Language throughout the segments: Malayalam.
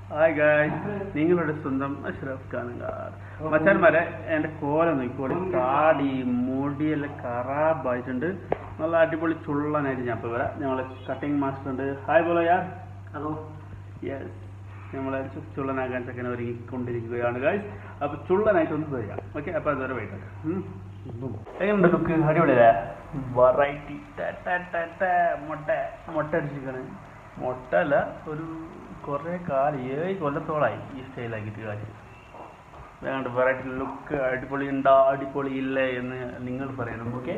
ഹായ് ഗായ് നിങ്ങളുടെ സ്വന്തം അഷ്റഫ് ഖാനുകാർ മച്ചാന്മാരെ എൻ്റെ കോല നോക്കിക്കോടി താടി മുടിയെല്ലാം ഖറാബായിട്ടുണ്ട് നല്ല അടിപൊളി ചുള്ളനായിട്ട് ഞാൻ ഇപ്പോൾ വരാം ഞങ്ങളെ കട്ടിങ് മാസ്റ്റർ ഉണ്ട് ഹായ് ബോലോ യാർ ഹലോ യെസ് നമ്മളെ ചു- ചുള്ളനാകാൻ ചെക്കൻ ഒരുങ്ങിക്കൊണ്ടിരിക്കുകയാണ് ഗായ്സ് അപ്പോൾ ചുള്ളനായിട്ട് ഒന്ന് വരിക ഓക്കെ അപ്പോൾ അതുവരെ വെയിറ്റ് എങ്ങനെയുണ്ട് ലുക്ക് അടിപൊളിയല്ലേ വെറൈറ്റി മുട്ട മുട്ട അടിച്ചിരിക്കണ് മുട്ട അല്ല ഒരു കുറേ കാലം ഏഴ് കൊല്ലത്തോളായി ഈ സ്റ്റൈലാക്കിയിട്ട് കാര്യം വേണ്ട വെറൈറ്റി ലുക്ക് അടിപൊളി ഉണ്ടോ അടിപൊളി ഇല്ലേ എന്ന് നിങ്ങൾ പറയണം ഓക്കെ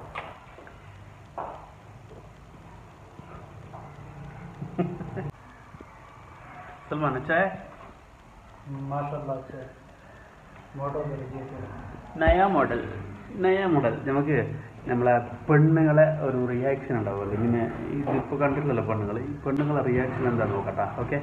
സൽമാൻ ചായ माशाल्लाह से मोटो तरीके से നയ മോഡൽ നയ മോഡൽ നമുക്ക് നമ്മളെ പെണ്ണുങ്ങളെ ഒരു റിയാക്ഷൻ ഉണ്ടാവുമല്ലോ ഇങ്ങനെ ഇതിപ്പോൾ കണ്ടിട്ടില്ലല്ലോ പെണ്ണുങ്ങൾ ഈ പെണ്ണുങ്ങളെ റിയാക്ഷൻ എന്താ നോക്കട്ടെ ഓക്കെ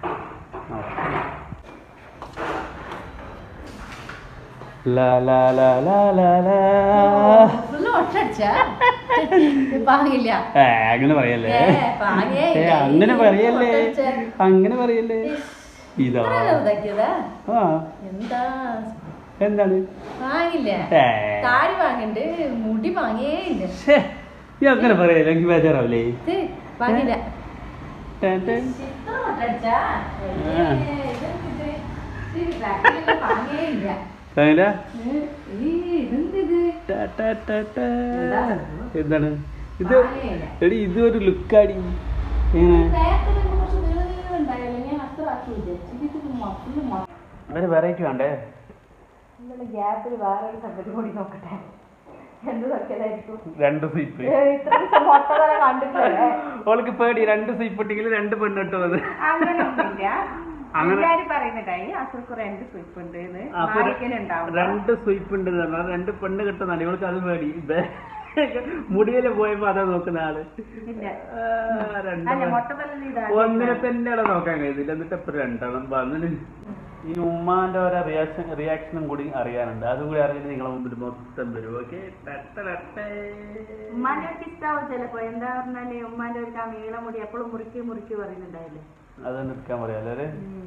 ഫുള്ള് ഒട്ടടിച്ചാ പാങ്ങില്ല അങ്ങനെ പറയല്ലേ ഏ, പാങ്ങേ ഏ, ഇല്ല. അങ്ങനെ പറയല്ലേ ഒട്ടടിച്ച. അങ്ങനെ പറയല്ലേ ഇതാ ഇത്രയല്ലേ ഇതാക്കിയതാ? ആ എന്താ എന്താണ് വാങ്ങില്ല ഏ. താടി വാങ്ങണ്ട് മുടി വാങ്ങിയേ ഇല്ല ശ്ശേ, ഈ അങ്ങനെ പറയല്ലേ എനിക്ക് ബേജാറാവില്ലേ ഇത് വാങ്ങില്ല ടാൻ ടാൻ. ഇത്ര ഒട്ടടിച്ചാ? ആ. ഏ, ഇതെന്തിത്? ഇത് ബാക്കിലൊന്നും വാങ്ങിയേ ഇല്ല. അങ്ങനെ ഏ, ഈ ഇതെന്തിത്? ടാ, ടാ, ടാ, ടാ. എന്താണ് ഇത് വാങ്ങിയില്ല. എടി ഇത് ഒരു ലുക്കാടി എങ്ങനെ നേരത്തെ നമുക്ക് കുറച്ച് നീളം നീളം ഉണ്ടായല്ലോ. ഞാൻ അത്ര ആക്കി വിചാരിച്ചു. ഇത് മൊത്തം മൊത്തം ഒരു വെറൈറ്റി വേണ്ടേ നിങ്ങളുടെ ഗ്യാപ്പിൽ വേറെ ഒരു സംഗതി കൂടി നോക്കട്ടെ എന്ത് നോക്കിയതായിരിക്കും രണ്ട് സീപ്പ് ഏ, ഇത്ര ദിവസം മൊട്ട തല കണ്ടിട്ടില്ലേ ഓൾക്ക് പേടി രണ്ട് സീപ്പ് ഇട്ടെങ്കിൽ രണ്ട് പെണ്ണിട്ട് വന്ന് അങ്ങനെയൊന്നുമില്ല അങ്ങനെ- എല്ലാരും പറയുന്നതായി അസുഖം രണ്ട് സ്വീപ്പ് ഉണ്ട് അപ്പൊ മാറിക്കലുണ്ടാവും രണ്ട് സ്വീപ്പ് ഉണ്ട് എന്ന് പറഞ്ഞാൽ രണ്ട് പെണ്ണ് കിട്ടുന്നതാണ് ഇവൾക്ക് അത് പേടി ഇത് മുടിയില് പോയപ്പോ അതാ നോക്കുന്ന ആള് ഇല്ല ആ, രണ്ട് അല്ല പെ- മൊട്ടപ്പല്ലിൽ ഇതാണ് ഒന്നിനെ തന്നെ അവിടെ നോക്കാൻ കഴിയുന്നില്ല എന്നിട്ട് ഇപ്പൊ രണ്ടെണ്ണം വന്നിട്ട് ഈ ഉമ്മാന്റെ ഓരോ റിയാക്ഷൻ റിയാക്ഷനും കൂടി അറിയാനുണ്ട് അതും കൂടി അറിഞ്ഞിട്ട് നിങ്ങളെ മുമ്പിൽ മൊത്തം വരും ഓക്കെ ഉമ്മാന്റെ ഒക്കെ ഇഷ്ടാവും ചിലപ്പോ എന്താ പറഞ്ഞാല് ഉമ്മാന്റെ ഒരു ആ നീളമുടി എപ്പോഴും മുറിക്ക് മുറിക്ക് പറയുന്നുണ്ടായില്ലേ അത് നിൽക്കാൻ പറയാല്ലേ അല്ലേ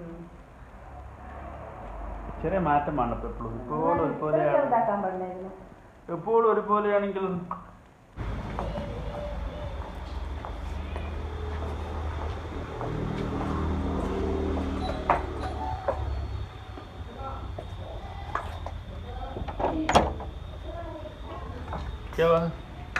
ചെറിയ മാറ്റം വേണം ഇപ്പൊ എപ്പോഴും എപ്പോഴും ഒരുപോലെയാണ് ചെറുതാക്കാൻ പറഞ്ഞായിരുന്നു എപ്പോഴും ഒരുപോലെയാണെങ്കിലും क्या हुआ?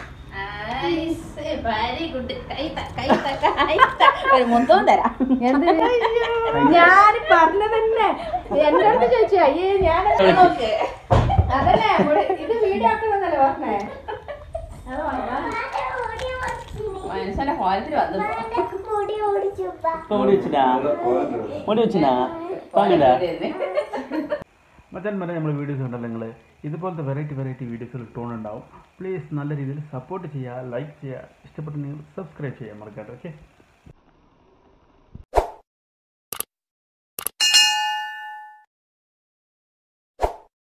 വെരി ഗുഡ് കൈ ത- കൈ ത- കൈ ത- ഒരു മുന്തവും തരാം ഞാൻ പറഞ്ഞതന്നെ എന്റെ അടുത്ത് ചോദിച്ചു അയ്യേ ഞാൻ നോക്ക് അതല്ലേ ഇവിടെ- ഇത് വീഡിയോ ആക്കണമെന്നല്ലേ പറഞ്ഞേ അത് വാങ്ങാം. മനുഷ്യന്റെ കോലത്തിൽ വന്നു ഇപ്പൊ മുടി വെച്ചിനാ മുടി വെച്ചിനാ വാങ്ങല മച്ചാൻ നമ്മൾ വീഡിയോസ് ഉണ്ടല്ലോ നിങ്ങൾ ഇതുപോലത്തെ വെറൈറ്റി വെറൈറ്റി വീഡിയോസിൽ ടോൺ ഉണ്ടാവും പ്ലീസ് നല്ല രീതിയിൽ സപ്പോർട്ട് ചെയ്യുക ലൈക്ക് ചെയ്യുക ഇഷ്ടപ്പെട്ട നിങ്ങൾ സബ്സ്ക്രൈബ് ചെയ്യാൻ മറക്കാട്ടെ ഓക്കെ